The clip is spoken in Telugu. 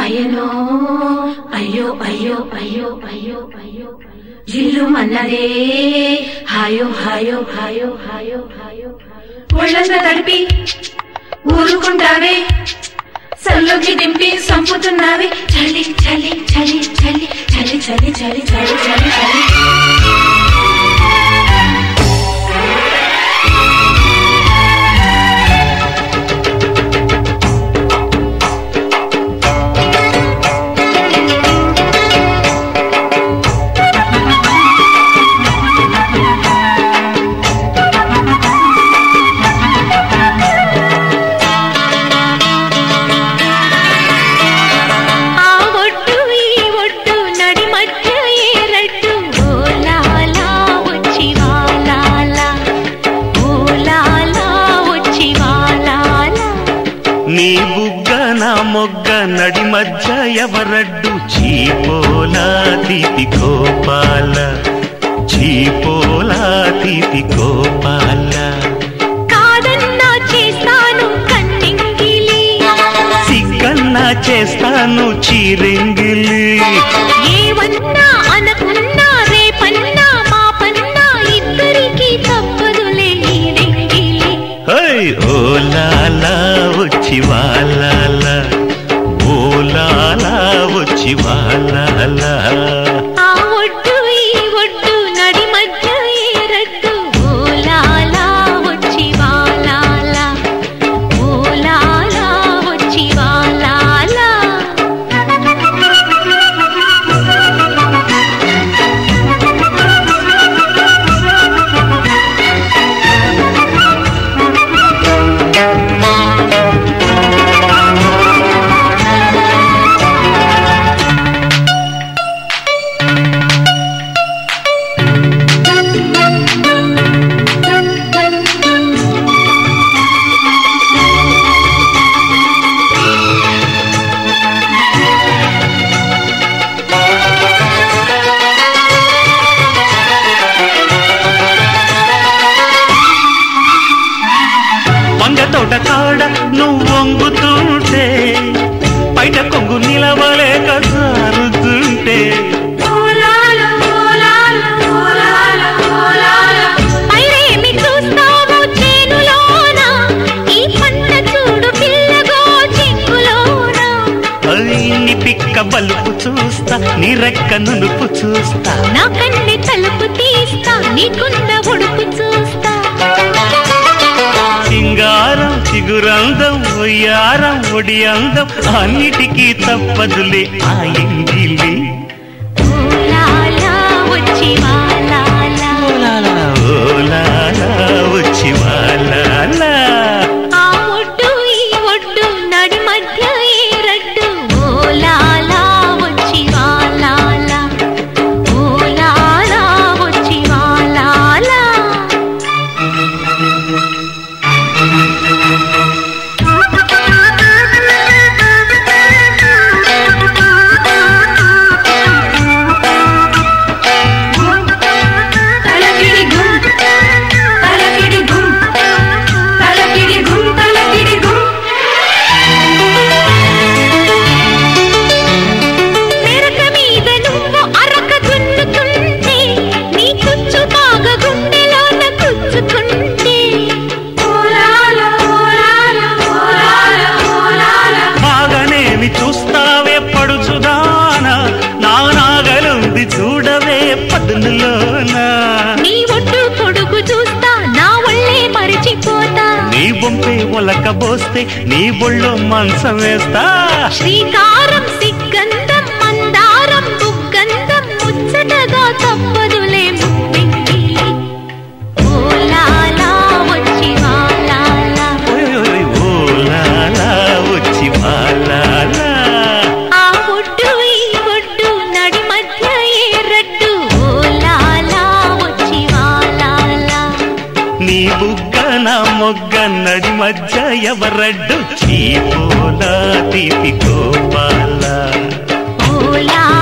అయ్యనో అయ్యో అయ్యో అయ్యో అయ్యో అయ్యో ఇల్లు మన్నదే హాయో హాయో హాయో హాయో హాయో ఒళ్ళంతా తడిపి ఊరుకుంటావే సల్లోకి దింపి సంపుతున్నావే చలి చలి చలి చలి చలి చలి చలి చలి చలి చలి ఆ ఒడ్డు ఈ ఒడ్డు నడి మధ్య ఏరట్టు ఓలాలా వచ్చి వాలాలా ఓలాలా వచ్చి వాలాలా నీ బుగ్గ నా మొగ్గ నడి మధ్య ఎవరడ్డు చీపోలా తీపి కోపాల చీపోలా తీపి కోపాల కాదన్నా చేస్తాను కన్నింగిలి సిగ్గన్నా చేస్తాను చీరింగిలి ఏవన్నా అనకున్నా రేపన్నా మాపన్నా ఇద్దరికి తప్పదులే ఈ రెంగిలి హై ఓలాలా వచ్చి వాలాల ఓలాలా వచ్చి వాలాలా ఆ ఒడ్డు ఈ ఒడ్డు నడి మధ్య ఏరట్టు ఓలాలా వచ్చి వాలాలా ఓలాలా వచ్చి వాలాలా వంగ తోట కాడ నువ్వు వంగుతుంటే బయట కొంగు నిలవలేక జారుతుంటే పైరేమి చూస్తావు చేనులోన ఈ పంట చూడు పిల్లగో చెంగులోన అన్ని పిక్క బలుపు చూస్తా నీ రెక్క నునుపు చూస్తా నా కన్నె తలుపు తీస్తా నీకున్న ఉడుపు చూస్తా సింగారం చిగురందం ఒయ్యారం ఒడి అందం అన్నిటికీ తప్పదులే ఆ ఎంగిలి ఓలాలా వచ్చి వాలాలా ఓలాలా వచ్చి వాలాలా ఆ ఒడ్డు ఈ ఒడ్డు నడి మధ్య ఏరడ్డు ఓలాలా వచ్చి వాలాలా ఓలాలా వచ్చి వాలాలా తలకిడి గుం తలకిడి గుం తలకిడి గుం తలకిడి గుం మెరక మీద నువ్వు అరక దున్నుతుంటే నీ కుచ్చు బాగా గుండెలోన కుచ్చుకుంటే బాగానేమి చూస్తావే పడుచుదానా నా నాగలుంది చూడవే పదునులోనా నీ ఒడ్డు పొడుగు చూస్తా నా ఒళ్ళే మరిచిపోతా నీ బొంపే ఒలక బోస్తే నీ బొళ్ళో మంచం వేస్తా శ్రీకారం సిగ్గంధం మందారం బుగ్గంధం ముచ్చటగా తప్పదులే ముప్పెంగిలి ఓలాలా వచ్చి వాలాలా ఓయ్ ఓలాలా వచ్చి వాలాలా ఆ ఒడ్డు ఈ ఒడ్డు నడి మధ్య ఏరడ్డు ఓలాలా వచ్చి వాలాలా నీ బుగ్గ నా మొగ్గ నడి మధ్య ఎవరడ్డు చీపోలా తీపి కోపాలా ఓలా